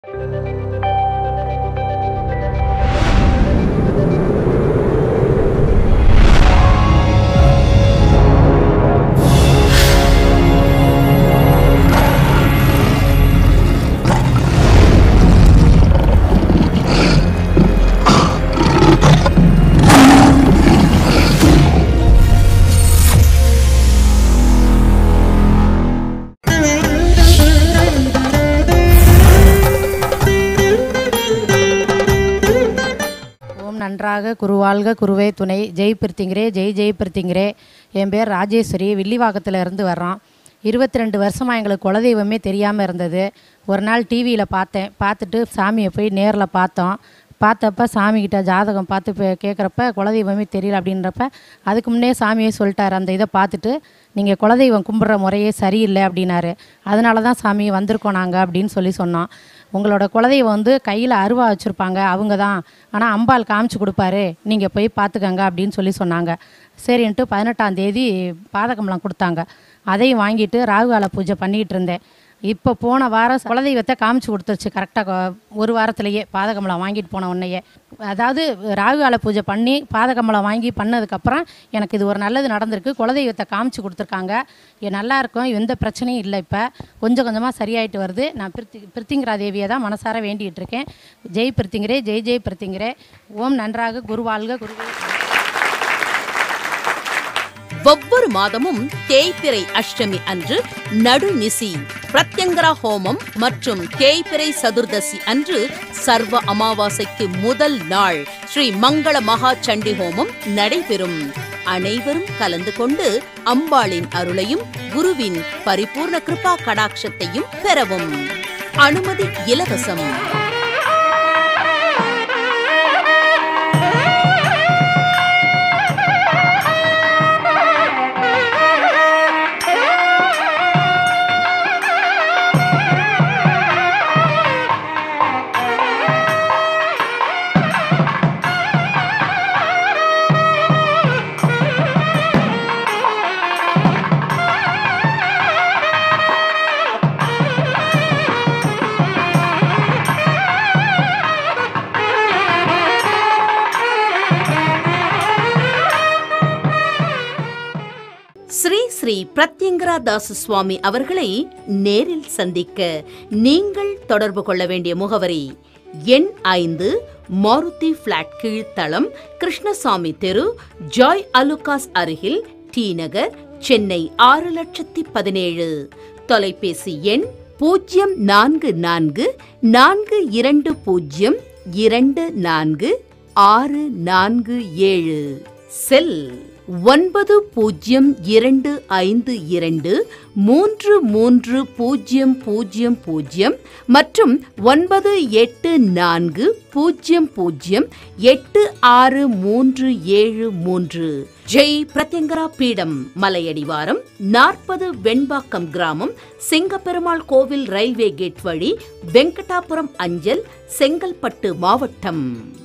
ஓம் நன்றாக குருவாழ்க குருவே துணை ஜெய் பிரித்திங்கிறே ஜெய் ஜெய் பிரித்திங்கிறே என் பேர் ராஜேஸ்வரி வில்லிவாக்கத்தில் இருந்து வர்றோம் இருபத்தி ரெண்டு வருஷமாக எங்களுக்கு குலதெய்வமே தெரியாமல் இருந்தது ஒரு நாள் டிவியில் பார்த்தேன் பார்த்துட்டு சாமியை போய் நேரில் பார்த்தோம் பார்த்தப்ப சாமிக்கிட்ட ஜாதகம் பார்த்து பே- கேட்குறப்ப குலதெய்வமே தெரியல அப்படின்றப்ப அதுக்கு முன்னே சாமியே சொல்லிட்டார் அந்த இதை பார்த்துட்டு நீங்கள் குலதெய்வம் கும்பிட்ற முறையே சரியில்லை அப்படின்னாரு அதனால தான் சாமி வந்திருக்கோம் நாங்கள் அப்படின்னு சொல்லி சொன்னோம் உங்களோட குலதெய்வம் வந்து கையில் அருவா வச்சுருப்பாங்க அவங்க தான் ஆனால் அம்பாள் காமிச்சு கொடுப்பாரு நீங்கள் போய் பார்த்துக்கங்க அப்படின்னு சொல்லி சொன்னாங்க சரின்ட்டு பதினெட்டாம் தேதி பாதகம்லாம் கொடுத்தாங்க அதையும் வாங்கிட்டு ராகுகால பூஜை பண்ணிகிட்டு இருந்தேன் இப்போ போன வாரம் குலதெய்வத்தை காமிச்சு கொடுத்துருச்சு கரெக்டாக ஒரு வாரத்திலேயே பாதகமலம் வாங்கிட்டு போன உடனேயே அதாவது ராகுகால பூஜை பண்ணி பாதகமலம் வாங்கி பண்ணதுக்கப்புறம் எனக்கு இது ஒரு நல்லது நடந்திருக்கு குலதெய்வத்தை காமிச்சு கொடுத்துருக்காங்க இது நல்லா இருக்கும் எந்த பிரச்சனையும் இல்லை இப்போ கொஞ்சம் கொஞ்சமாக சரியாயிட்டு வருது நான் பிரித்தி பிரித்திங்கரா தேவியை தான் மனசார வேண்டிகிட்டு இருக்கேன் ஜெய் பிரித்திங்கரே ஜெய் ஜெய் பிரித்திங்கரே ஓம் நன்றாக குருவாழ்க குருவே ஒவ்வொரு மாதமும் தேய்பிறை அஷ்டமி அன்று நடுநிசி பிரத்யங்கரா ஹோமம் மற்றும் தேய்பிறை சதுர்தசி அன்று சர்வ அமாவாசைக்கு முதல் நாள் ஸ்ரீ மங்கள மகா சண்டி ஹோமம் நடைபெறும் அனைவரும் கலந்து கொண்டு அம்பாளின் அருளையும் குருவின் பரிபூர்ண கிருபா கடாட்சத்தையும் பெறவும் அனுமதி இலவசம் ஸ்ரீ ஸ்ரீ பிரத்யங்கரா தாச சுவாமி அவர்களை நேரில் சந்திக்க நீங்கள் தொடர்பு கொள்ள வேண்டிய முகவரி எண் ஐந்து மாருதி பிளாட் கீழ்த்தளம் கிருஷ்ணசாமி தெரு ஜாய் அலுகாஸ் அருகில் டி நகர் சென்னை ஆறு லட்சத்தி பதினேழு தொலைபேசி எண் பூஜ்ஜியம் நான்கு நான்கு நான்கு இரண்டு பூஜ்ஜியம் இரண்டு நான்கு ஆறு நான்கு ஏழு செல் ஒன்பது பூஜ்ஜியம் இரண்டு ஐந்து இரண்டு மூன்று மூன்று பூஜ்ஜியம் பூஜ்ஜியம் பூஜ்ஜியம் மற்றும் ஒன்பது எட்டு நான்கு பூஜ்ஜியம் பூஜ்ஜியம் எட்டு ஆறு மூன்று ஏழு மூன்று ஜெய் பிரத்யங்கரா பீடம் மலையடிவாரம் நாற்பது வெண்பாக்கம் கிராமம் செங்கப்பெருமாள் கோவில் ரயில்வே கேட் வழி வெங்கடாபுரம் அஞ்சல் செங்கல்பட்டு மாவட்டம்